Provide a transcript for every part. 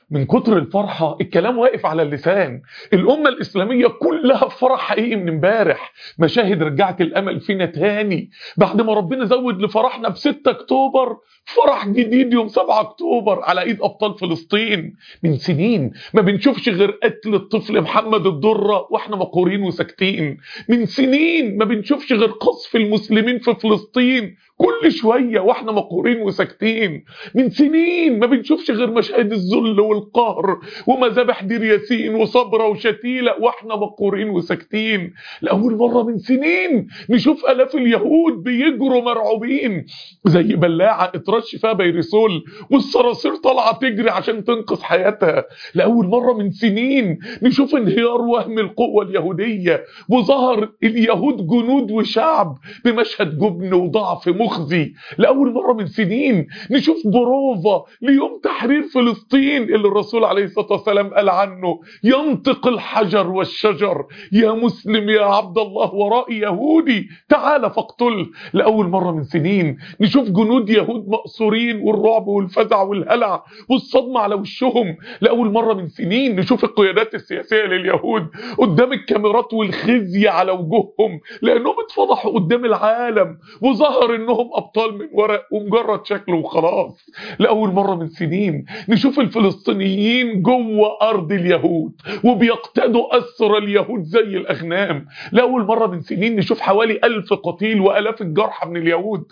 من كتر الفرحة الكلام واقف على اللسان الأمة الإسلامية كلها في فرح حقيقي من امبارح مشاهد رجعت الأمل فينا تاني بعد ما ربنا زود لفرحنا ب 6 أكتوبر فرح جديد يوم 7 أكتوبر على إيد أبطال فلسطين من سنين ما بنشوفش غير قتل الطفل محمد الضرة وإحنا مقهورين وساكتين من سنين ما بنشوفش غير قصف المسلمين في فلسطين كل شوية واحنا مقهورين وساكتين من سنين ما بنشوفش غير مشاهد الذل والقهر ومذابح دير ياسين وصبرة وشتيلة واحنا مقهورين وساكتين لأول مرة من سنين نشوف آلاف اليهود بيجروا مرعوبين زي بلاعة اترش فيها بيرسول والصراصير طالعة تجري عشان تنقذ حياتها لأول مرة من سنين نشوف انهيار وهم القوة اليهودية وظهر اليهود جنود وشعب بمشهد جبن وضعف مخزي لأول مرة من سنين نشوف بروفا ليوم تحرير فلسطين اللي الرسول عليه الصلاة والسلام قال عنه ينطق الحجر والشجر يا مسلم يا عبد الله ورائي يهودي تعال فاقتل لأول مرة من سنين نشوف جنود يهود مأسورين والرعب والفزع والهلع والصدمة على وشهم لأول مرة من سنين نشوف القيادات السياسية لليهود قدام الكاميرات والخزي على وجوههم لأنهم اتفضحوا قدام العالم وظهر انهم ابطال من ورق ومجرد شكل وخلاص لاول مره من سنين نشوف الفلسطينيين جوه ارض اليهود وبيقتادوا اسر اليهود زي الاغنام لاول مره من سنين نشوف حوالي ألف قتيل والاف الجرحى من اليهود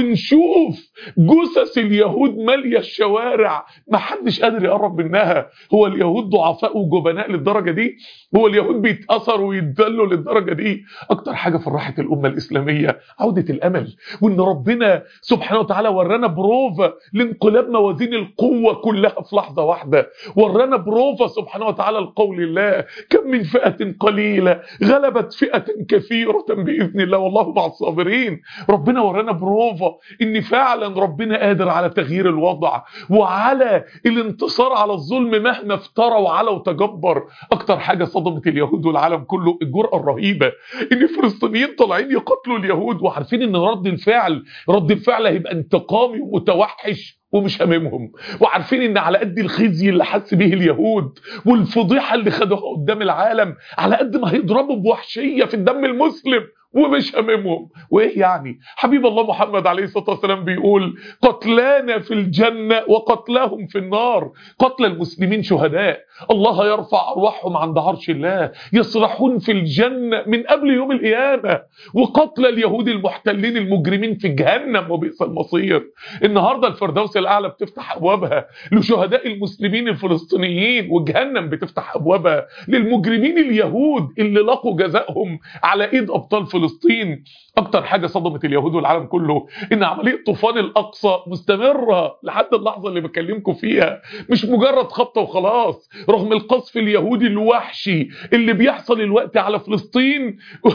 ونشوف جثث اليهود ماليه الشوارع ما حدش قادر يقرب منها هو اليهود ضعفاء وجبناء للدرجه دي هو اليهود بيتاثروا ويتذلوا للدرجه دي اكتر حاجه فرحت الامه الاسلاميه عوده الامل وان ربنا سبحانه وتعالى ورانا بروفا لانقلاب موازين القوة كلها في لحظة واحدة ورانا بروفا سبحانه وتعالى لقول الله كم من فئة قليلة غلبت فئة كثيرة بإذن الله والله مع الصابرين ربنا ورانا بروفا ان فعلا ربنا قادر على تغيير الوضع وعلى الانتصار على الظلم مهما افترى وعلى وتجبر اكتر حاجة صدمت اليهود والعالم كله الجرأة الرهيبة ان الفلسطينيين طالعين يقتلوا اليهود وعارفين ان رد الفعل رد الفعل هيبقى انتقامي ومتوحش ومش هممهم وعارفين ان على قد الخزي اللي حس به اليهود والفضيحه اللي خدوها قدام العالم على قد ما هيضربوا بوحشيه في الدم المسلم ومش هممهم وايه يعني حبيب الله محمد عليه الصلاه والسلام بيقول قتلانا في الجنه وقتلاهم في النار قتل المسلمين شهداء الله يرفع ارواحهم عند عرش الله يصرحون في الجنه من قبل يوم القيامه وقتل اليهود المحتلين المجرمين في جهنم وبئس المصير النهارده الفردوس الاعلى بتفتح ابوابها لشهداء المسلمين الفلسطينيين وجهنم بتفتح ابوابها للمجرمين اليهود اللي لقوا جزائهم على ايد ابطال فلسطين اكتر حاجه صدمت اليهود والعالم كله ان عمليه طوفان الاقصى مستمره لحد اللحظه اللي بكلمكم فيها مش مجرد خبطه وخلاص رغم القصف اليهودي الوحشي اللي بيحصل الوقت على فلسطين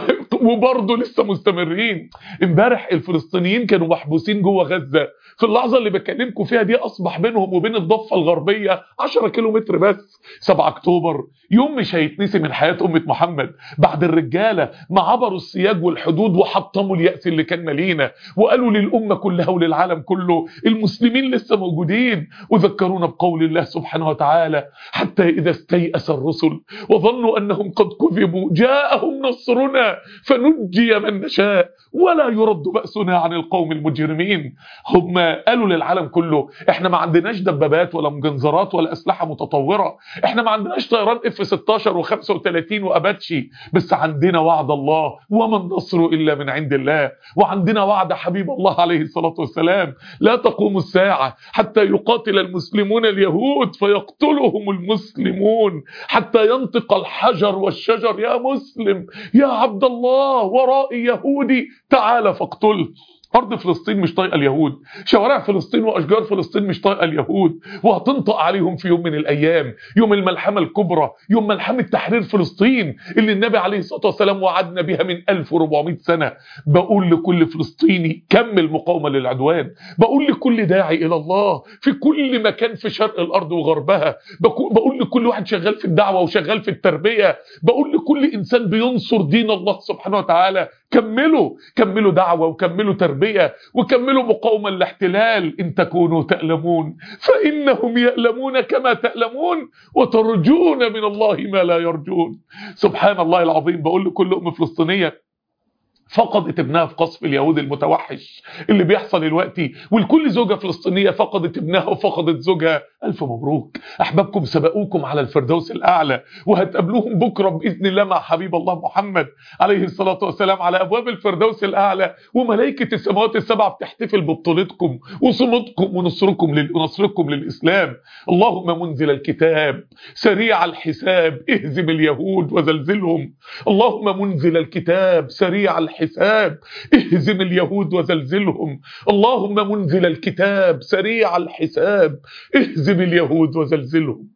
وبرضه لسه مستمرين امبارح الفلسطينيين كانوا محبوسين جوه غزه في اللحظه اللي بكلمكم فيها دي اصبح بينهم وبين الضفه الغربيه 10 كيلو متر بس 7 اكتوبر يوم مش هيتنسي من حياه امه محمد بعد الرجاله ما عبروا السياج والحدود وحطموا الياس اللي كان مالينا وقالوا للامه كلها وللعالم كله المسلمين لسه موجودين وذكرونا بقول الله سبحانه وتعالى حتى اذا استيأس الرسل وظنوا انهم قد كذبوا جاءهم نصرنا فنجي من نشاء ولا يرد بأسنا عن القوم المجرمين هم قالوا للعالم كله احنا ما عندناش دبابات ولا مجنزرات ولا اسلحه متطوره احنا ما عندناش طيران اف 16 و35 واباتشي بس عندنا وعد الله وما النصر الا من عند الله وعندنا وعد حبيب الله عليه الصلاه والسلام لا تقوم الساعه حتى يقاتل المسلمون اليهود فيقتلهم المسلمون حتى ينطق الحجر والشجر يا مسلم يا عبد الله ورائي يهودي تعال فاقتله ارض فلسطين مش طايقه اليهود شوارع فلسطين واشجار فلسطين مش طايقه اليهود وهتنطق عليهم في يوم من الايام يوم الملحمه الكبرى يوم ملحمه تحرير فلسطين اللي النبي عليه الصلاه والسلام وعدنا بها من 1400 سنه بقول لكل فلسطيني كمل مقاومه للعدوان بقول لكل داعي الى الله في كل مكان في شرق الارض وغربها بقول لكل واحد شغال في الدعوه وشغال في التربيه بقول لكل انسان بينصر دين الله سبحانه وتعالى كملوا كملوا دعوة وكملوا تربية وكملوا مقاومة للاحتلال إن تكونوا تألمون فإنهم يألمون كما تألمون وترجون من الله ما لا يرجون سبحان الله العظيم بقول لكل أم فلسطينية فقدت ابنها في قصف اليهود المتوحش اللي بيحصل دلوقتي ولكل زوجة فلسطينية فقدت ابنها وفقدت زوجها ألف مبروك أحبابكم سبقوكم على الفردوس الأعلى وهتقابلوهم بكرة بإذن الله مع حبيب الله محمد عليه الصلاة والسلام على أبواب الفردوس الأعلى وملائكة السماوات السبعة بتحتفل ببطولتكم وصمودكم ونصركم ونصركم للإسلام اللهم منزل الكتاب سريع الحساب اهزم اليهود وزلزلهم اللهم منزل الكتاب سريع الحساب الحساب اهزم اليهود وزلزلهم اللهم منزل الكتاب سريع الحساب اهزم اليهود وزلزلهم